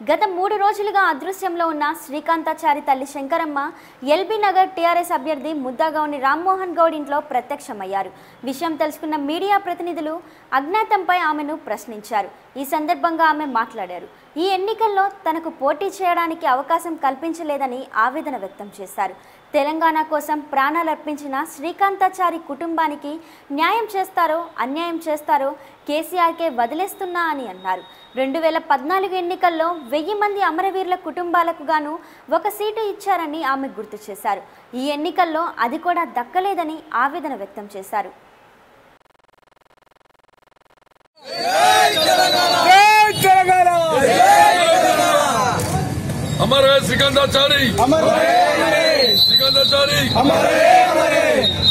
గత మూడు రోజులుగా అదృశ్యంలో ఉన్న శ్రీకాంతాచారి తల్లి శంకరమ్మ ఎల్బీ నగర్ టీఆర్ఎస్ అభ్యర్థి ముద్దాగౌని రామ్మోహన్ గౌడ్ ఇంట్లో ప్రత్యక్షమయ్యారు విషయం తెలుసుకున్న మీడియా ప్రతినిధులు అజ్ఞాతంపై ఆమెను ప్రశ్నించారు ఈ సందర్భంగా ఆమె మాట్లాడారు ఈ ఎన్నికల్లో తనకు పోటీ చేయడానికి అవకాశం కల్పించలేదని ఆవేదన వ్యక్తం చేశారు తెలంగాణ కోసం ప్రాణాలర్పించిన శ్రీకాంతాచారి కుటుంబానికి న్యాయం చేస్తారో అన్యాయం చేస్తారో కేసీఆర్కే వదిలేస్తున్నా అని అన్నారు రెండు వేల పద్నాలుగు ఎన్నికల్లో వెయ్యి మంది అమరవీరుల కుటుంబాలకు గాను ఒక సీటు ఇచ్చారని ఆమె గుర్తు చేశారు ఈ ఎన్నికల్లో అది కూడా దక్కలేదని ఆవేదన వ్యక్తం చేశారు జై తెలంగాణ अमर है सिकंदराचारी అమర్ सिकंदराचारी అమరే అమరే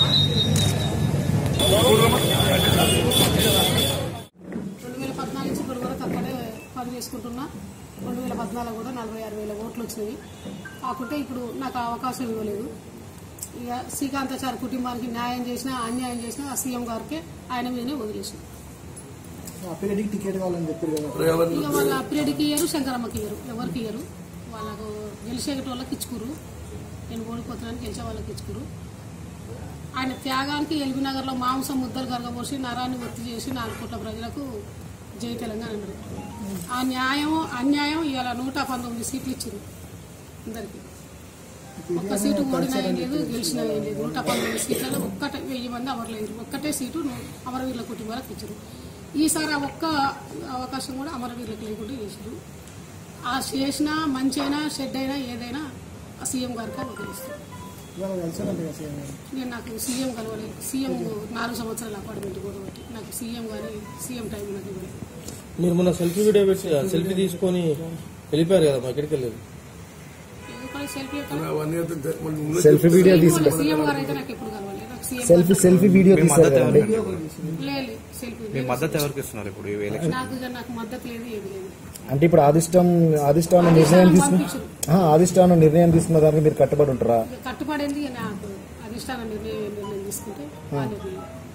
రెండు వేల పద్నాలుగు నుంచి ఇప్పటి వరకు అక్కడే పని చేసుకుంటున్నా రెండు వేల పద్నాలుగు కూడా నలభై ఆరు వేల ఓట్లు వచ్చినాయి కాకుంటే ఇప్పుడు నాకు ఆ అవకాశం ఇవ్వలేదు ఇక శ్రీకాంతాచారి కుటుంబానికి న్యాయం చేసినా అన్యాయం చేసినా ఆ సీఎం గారికి ఆయన మీదనే వదిలేసిన అప్పటికి టికెట్ కావాలని చెప్పారు కదా ఇక వాళ్ళ అప్పిరెడ్డికి ఇయ్యరు శంకరమ్మకి ఇయ్యరు ఎవరికి ఇయ్యరు వాళ్ళకు గెలిచేట వాళ్ళకి ఇచ్చుకురు నేను ఓడిపోతున్నాను గెలిచే వాళ్ళకి ఇచ్చుకురు ఆయన త్యాగానికి ఎల్బీ నగర్లో మాంసం ముద్దలు కరగబోసి నరాన్ని ఒత్తి చేసి నాలుగు కోట్ల ప్రజలకు జై తెలంగాణ అన్నారు ఆ న్యాయం అన్యాయం ఇవాళ నూట పంతొమ్మిది సీట్లు ఇచ్చింది అందరికి ఒక్క సీటు ఓడినా ఏం లేదు గెలిచినా ఏం లేదు నూట పంతొమ్మిది సీట్లలో ఒక్కటే వెయ్యి మంది అమరలేదు ఒక్కటే సీటు ను- అమరవీరుల కుటుంబాలకు ఇచ్చారు ఈసారి ఆ ఒక్క అవకాశం కూడా అమరవీరులకు లేకుండా చేసారు ఆ చేసిన మంచి అయినా షెడ్ అయినా ఏదైనా ఆ సీఎం గారికి వదిలేస్తారు ఇవాళ కలిసారంట కదా సీఎం గారు నేను నాకు సీఎం కలవలేదు సీఎం నాలుగు సంవత్సరాల అపార్ట్మెంట్ కూడా పెట్టి నాకు సీఎం కానీ సీఎం టైం నాకు ఇవ్వలేదు మీరు మొన్న సెల్ఫీ వీడియో పెట్టి సెల్ఫీ తీసుకొని వెళ్ళిపోయారు కదా మా ఎక్కడికి వెళ్ళలేదు ఎందుకంటే సెల్ఫీ ఎక్కడ? అవన్నీ అయితే తె- మళ్ళీ ఉన్నది సెల్ఫీ వీడియో సీఎం తీసి వాళ్ళు- సీఎం గారు అయితే నాకు ఎప్పుడు కలవలేదు నాకు సీఎం సెల్ఫీ సెల్ఫీ వీడియో తీసారు కదండి లేదు సెల్ఫీ మీ మద్దతు ఎవరికి ఇస్తున్నారు ఇప్పుడు ఈ ఎలక్షన్ నాకు ఇక నాకు మద్దతు లేదు ఏది లేదు అంటే ఇప్పుడు ఆదిష్టం ఆదిష్టానం నిర్ణయం తీసుకున్న పంపించరు ఆ, ఆదిష్టానం నిర్ణయం తీసుకున్న దానికి మీరు కట్టుబడి ఉంటారా ఇక కట్టుబడింది ఇక నాకు అధిష్టానం నిర్ణయం నిర్ణయం తీసుకుంటే వాళ్ళది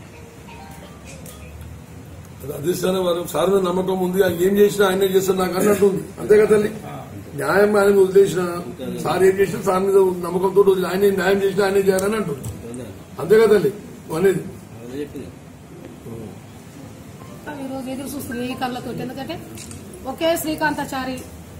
అధిష్టానం వారు సార్ మీద నమ్మకం ఉంది ఆయన ఏం చేసినా ఆయనే చేస్తారు నాకు అన్నట్టు ఉంది అంతే కదా తల్లి న్యాయం ఆయన వదిలేసిన సార్ ఏం చేసినా సార్ మీద నమ్మకంతో వదిలి ఆయన న్యాయం చేసినా ఆయనే చేయాలని అంటుంది అంతే కదా తల్లి నువ్వు అనేది ఈ రోజు ఎదురు చూస్తుంది ఈ కళ్ళతో ఎందుకంటే ఒకే శ్రీకాంతాచారి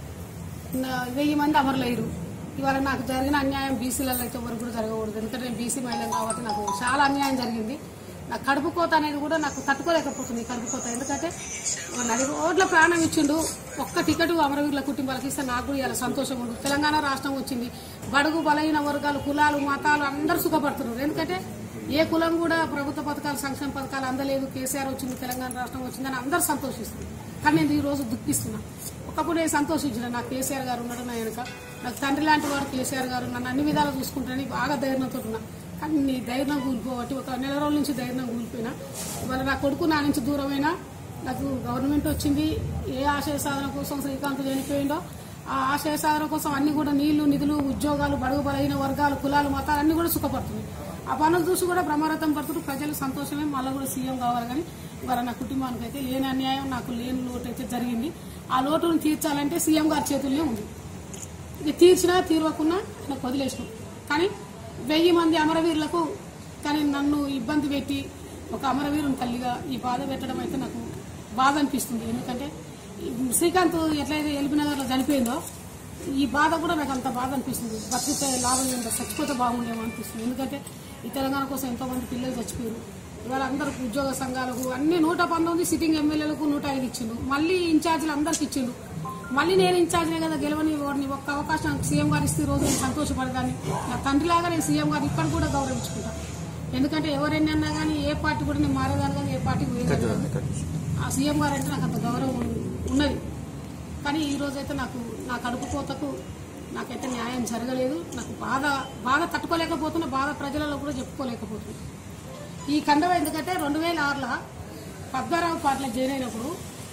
నా- వెయ్యి మంది అమరులయ్యారు ఇవాళ నాకు జరిగిన అన్యాయం బీసీలలో అయితే ఎవరు కూడా జరగకూడదు ఎందుకంటే నేను బీసీ మహిళను కాబట్టి నాకు చాలా అన్యాయం జరిగింది నా కడుపు కోత అనేది కూడా నాకు తట్టుకోలేకపోతుంది ఈ కడుపు కోత ఎందుకంటే నది రోడ్ల ప్రాణం ఇచ్చిండు ఒక్క టికెట్ అమరవీరుల కుటుంబాలకు ఇస్తే నాకు కూడా ఇలా సంతోషం ఉంది తెలంగాణ రాష్ట్రం వచ్చింది బడుగు బలహీన వర్గాలు కులాలు మతాలు అందరూ సుఖపడుతున్నారు ఎందుకంటే ఏ కులం కూడా ప్రభుత్వ పథకాలు సంక్షేమ పథకాలు అందలేదు కేసీఆర్ వచ్చింది తెలంగాణ రాష్ట్రం వచ్చిందని అందరూ సంతోషిస్తున్నారు కానీ నేను ఈ రోజు దుఃఖిస్తున్నా ఒకప్పుడు నేను సంతోషించిన నాకు కేసీఆర్ గారు ఉన్నాడు నా వెనుక నాకు తండ్రి లాంటి వాడు కేసీఆర్ గారు నన్ను అన్ని విధాలు చూసుకుంటానని బాగా ధైర్యంతో ఉన్నా కానీ నీ ధైర్యం కూలిపోబట్టి ఒక నెల రోజుల నుంచి ధైర్యం కూలిపోయినా ఇవాళ నా కొడుకు నా నుంచి దూరమైనా నాకు గవర్నమెంట్ వచ్చింది ఏ ఆశయ సాధన కోసం శ్రీకాంత్ చనిపోయిందో ఆ ఆశయ సాధన కోసం అన్ని కూడా నీళ్లు నిధులు ఉద్యోగాలు బడుగు బలహీన వర్గాలు కులాలు మతాలు అన్ని కూడా సుఖపడుతున్నాయి ఆ పనులు చూసి కూడా బ్రహ్మరథం పడుతుంటూ ప్రజలు సంతోషమే మళ్ళీ కూడా సీఎం కావాలి కానీ ఇవాళ నా కుటుంబానికి అయితే లేని అన్యాయం నాకు లేని లోటు అయితే జరిగింది ఆ లోటును తీర్చాలంటే సీఎం గారి చేతుల్లో ఉంది ఇది తీర్చినా తీరవకున్నా నాకు వదిలేసినాం కానీ వెయ్యి మంది అమరవీరులకు కానీ నన్ను ఇబ్బంది పెట్టి ఒక అమరవీరుని తల్లిగా ఈ బాధ పెట్టడం అయితే నాకు బాధ అనిపిస్తుంది ఎందుకంటే ఈ శ్రీకాంత్ ఎట్లయితే ఎల్బీ నగర్లో చనిపోయిందో ఈ బాధ కూడా నాకు అంత బాధ అనిపిస్తుంది బతికితే లాభం ఏంటో చచ్చిపోతే బాగుండేమో అనిపిస్తుంది ఎందుకంటే ఈ తెలంగాణ కోసం ఎంతో మంది పిల్లలు చచ్చిపోయారు ఇవాళ అందరికి ఉద్యోగ సంఘాలకు అన్ని నూట పంతొమ్మిది సిట్టింగ్ ఎమ్మెల్యేలకు నూట ఐదు ఇచ్చిండు మళ్ళీ ఇన్ఛార్జీలు అందరికి ఇచ్చిండు మళ్ళీ నేను ఇన్ఛార్జినే కదా గెలవని వాడిని ఒక్క అవకాశం నాకు సీఎం గారు ఇస్తే ఈ రోజు నేను సంతోషపడదాన్ని నా తండ్రిలాగా నేను సీఎం గారు ఇప్పటికి కూడా గౌరవించుకుంటా ఎందుకంటే ఎవరెన్ని అన్నా కానీ ఏ పార్టీ కూడా నేను మారేదాన్ని కానీ ఏ పార్టీ పోయేదాన్ని కాదు. ఆ సీఎం గారు అంటే నాకు అంత గౌరవం ఉన్- ఉన్నది కానీ ఈ రోజు అయితే నాకు నా కడుపు కోతకు నాకైతే న్యాయం జరగలేదు నాకు బాధ బాధ తట్టుకోలేకపోతున్నా బాధ ప్రజలలో కూడా చెప్పుకోలేకపోతున్నా ఈ కండవ ఎందుకంటే రెండు వేల ఆరులో పద్మారావు పార్టీలో జాయిన్ అయినప్పుడు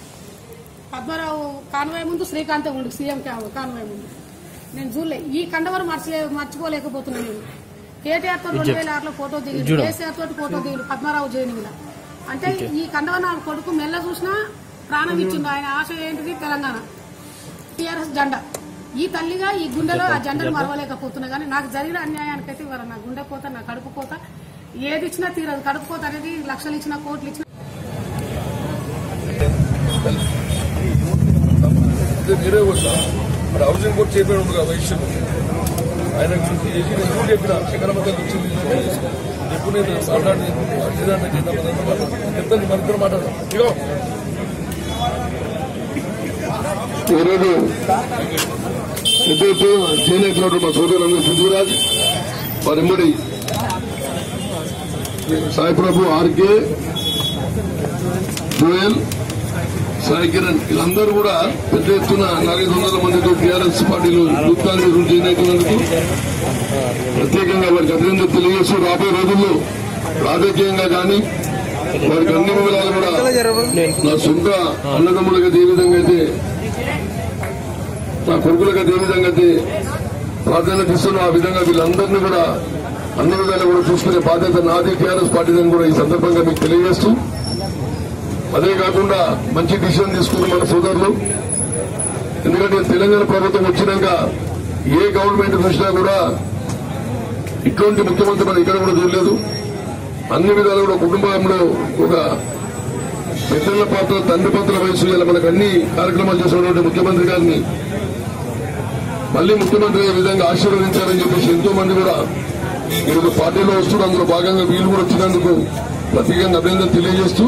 పద్మారావు కాన్వాయ్ ముందు శ్రీకాంత్ ఉండు సీఎం కా- కాన్వాయ్ ముందు నేను చూడలే ఈ కండవరు మర్చలే మర్చిపోలేకపోతున్నాను నేను కేటీఆర్ తో రెండు వేల ఆరులో ఫోటో దిగి కేసీఆర్ తోటి ఫోటో దిగి పద్మారావు జైనింగ్ అంటే ఈ కండవ నా కొడుకు మెల్ల చూసినా ప్రాణం ఇచ్చిండు ఆయన ఆశ ఏంటిది తెలంగాణ టీఆర్ఎస్ జెండా ఈ తల్లిగా ఈ గుండెలో ఆ జెండాను మరవలేకపోతున్నా కానీ నాకు జరిగిన అన్యాయానికైతే ఇవాళ నా గుండె కోత నా కడుపు కోత ఏది ఇచ్చినా తీరదు కడుపు కోత అనేది లక్షలు ఇచ్చినా కోట్లు ఇచ్చినా ఇది మీరే వస్తా మరి హౌసింగ్ బోర్డు చేపే ఉంది కదా వైశ్యం ఆయన గురించి చేసి నేను ఎప్పుడు చెప్పిన శంకరమ్మ తల్లి వచ్చింది ఎప్పుడు నేను మాట్లాడి చెప్తాను మన ఇద్దరు మాట్లాడదాం ఇగో ఈరోజు పెద్ద చేనేటువంటి మా సోదరులందరూ పృథ్వీరాజ్ వారిమ్మడి సాయి ప్రభు ఆర్కే జోయల్ సాయి కిరణ్ వీళ్ళందరూ కూడా పెద్ద ఎత్తున నాలుగైదు వందల మందితో టీఆర్ఎస్ పార్టీలో యూత్ కాంగ్రెస్ నుంచి ఎన్నికలందుకు ప్రత్యేకంగా వారికి అభినందన తెలియజేస్తూ రాబోయే రోజుల్లో రాజకీయంగా కానీ వారికి అన్ని విధాలు కూడా నా సొంత అన్నదమ్ములుగా ఏ విధంగా అయితే నా కొడుకులుగా ఏ విధంగా అయితే ప్రాధాన్యత ఇస్తున్నా ఆ విధంగా వీళ్ళందరినీ కూడా అన్ని విధాలు కూడా చూసుకునే బాధ్యత నాది టీఆర్ఎస్ పార్టీదని కూడా ఈ సందర్భంగా మీకు తెలియజేస్తూ అదే కాకుండా మంచి డిసిషన్ తీసుకున్న మన సోదరులు ఎందుకంటే తెలంగాణ ప్రభుత్వం వచ్చినాక ఏ గవర్నమెంట్ చూసినా కూడా ఇటువంటి ముఖ్యమంత్రి మనం ఇక్కడ కూడా చూడలేదు అన్ని విధాలు కూడా కుటుంబంలో ఒక పెద్దల పాత్ర తండ్రి పాత్ర వయసు ఇలా మనకు అన్ని కార్యక్రమాలు చేసినటువంటి ముఖ్యమంత్రి గారిని మళ్లీ ముఖ్యమంత్రి అయ్యే విధంగా ఆశీర్వదించారని చెప్పేసి ఎంతో మంది కూడా ఈరోజు పార్టీలో వస్తున్నారు అందులో భాగంగా వీళ్ళు కూడా వచ్చినందుకు ప్రత్యేకంగా అభినందన తెలియజేస్తూ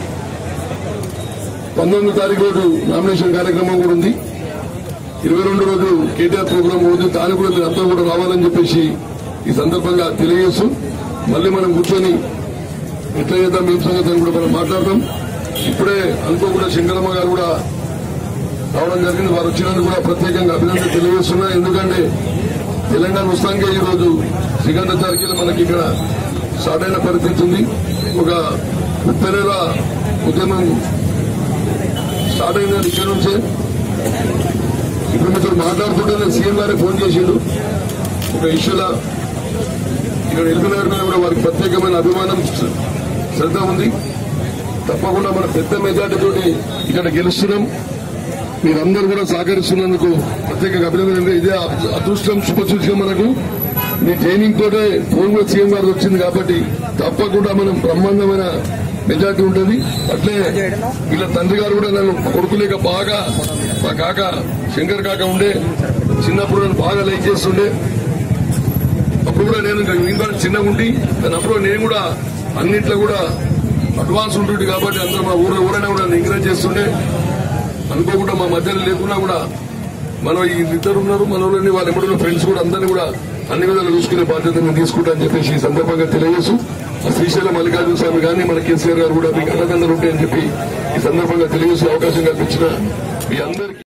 పంతొమ్మిది తారీఖు రోజు నామినేషన్ కార్యక్రమం కూడా ఉంది ఇరవై రెండు రోజు కేటీఆర్ ప్రోగ్రాం ఉంది దాని కూడా మీరు అందరూ కూడా రావాలని చెప్పేసి ఈ సందర్భంగా తెలియజేస్తూ మళ్ళీ మనం కూర్చొని ఎట్లా చేద్దాం ఏం సంగతి అని కూడా మనం మాట్లాడదాం ఇప్పుడే అనుకోకుండా శంకరమ్మ గారు కూడా రావడం జరిగింది వారు వచ్చినందుకు కూడా ప్రత్యేకంగా అభినందన తెలియజేస్తున్నా ఎందుకంటే తెలంగాణ వస్తానికే ఈ రోజు శ్రీకాంత తారీఖున మనకి ఇక్కడ స్టార్ట్ అయిన పరిస్థితి ఉంది ఒక ముప్పై నెల ఉద్యమం స్టార్ట్ అయింది ఇక్కడ నుంచే ఇప్పుడు మీతో మాట్లాడుతుంటే సీఎం గారే ఫోన్ చేసిండు ఒక ఇష్యూలా ఇక్కడ ఎల్బీనగర్ మీద కూడా వారికి ప్రత్యేకమైన అభిమానం శ్రద్ధ ఉంది తప్పకుండా మన పెద్ద మెజార్టీ తోటి ఇక్కడ గెలుస్తున్నాం మీరందరూ కూడా సహకరిస్తున్నందుకు ప్రత్యేకంగా అభినందన ఇదే అదృష్టం శుభసూచకం మనకు మీ ట్రైనింగ్ తోటే ఫోన్ కూడా సీఎం గారు వచ్చింది కాబట్టి తప్పకుండా మనం బ్రహ్మాండమైన మెజార్టీ ఉంటుంది అట్లే వీళ్ళ తండ్రి గారు కూడా నన్ను కొడుకు లేక బాగా మా కాక శంకర్ కాక ఉండే చిన్నప్పుడు నన్ను బాగా లైక్ చేస్తుండే అప్పుడు కూడా నేను ఇంకా నేను కూడా చిన్నగా ఉండి కానీ అప్పుడు నేను కూడా అన్నింట్లో కూడా అడ్వాన్స్ ఉంటుంది కాబట్టి అందరూ మా ఊళ్ళో ఊరైనా కూడా నన్ను ఎంకరేజ్ చేస్తుండే అనుకోకుండా మా మధ్యలో లేకున్నా కూడా మనం ఈ ఇద్దరు ఉన్నారు మన ఊళ్ళని వాళ్ళ ఎప్పుడున్న ఫ్రెండ్స్ కూడా అందరినీ కూడా అన్ని విధాలు చూసుకునే బాధ్యత నేను తీసుకుంటా అని చెప్పేసి ఈ సందర్భంగా తెలియజేస్తూ ఆ శ్రీశైలం మల్లికార్జున స్వామి కానీ మన కేసీఆర్ గారు కూడా మీకు అండదండలు ఉంటాయని చెప్పి ఈ సందర్భంగా తెలియజేసే అవకాశం కల్పించిన మీ అందరికీ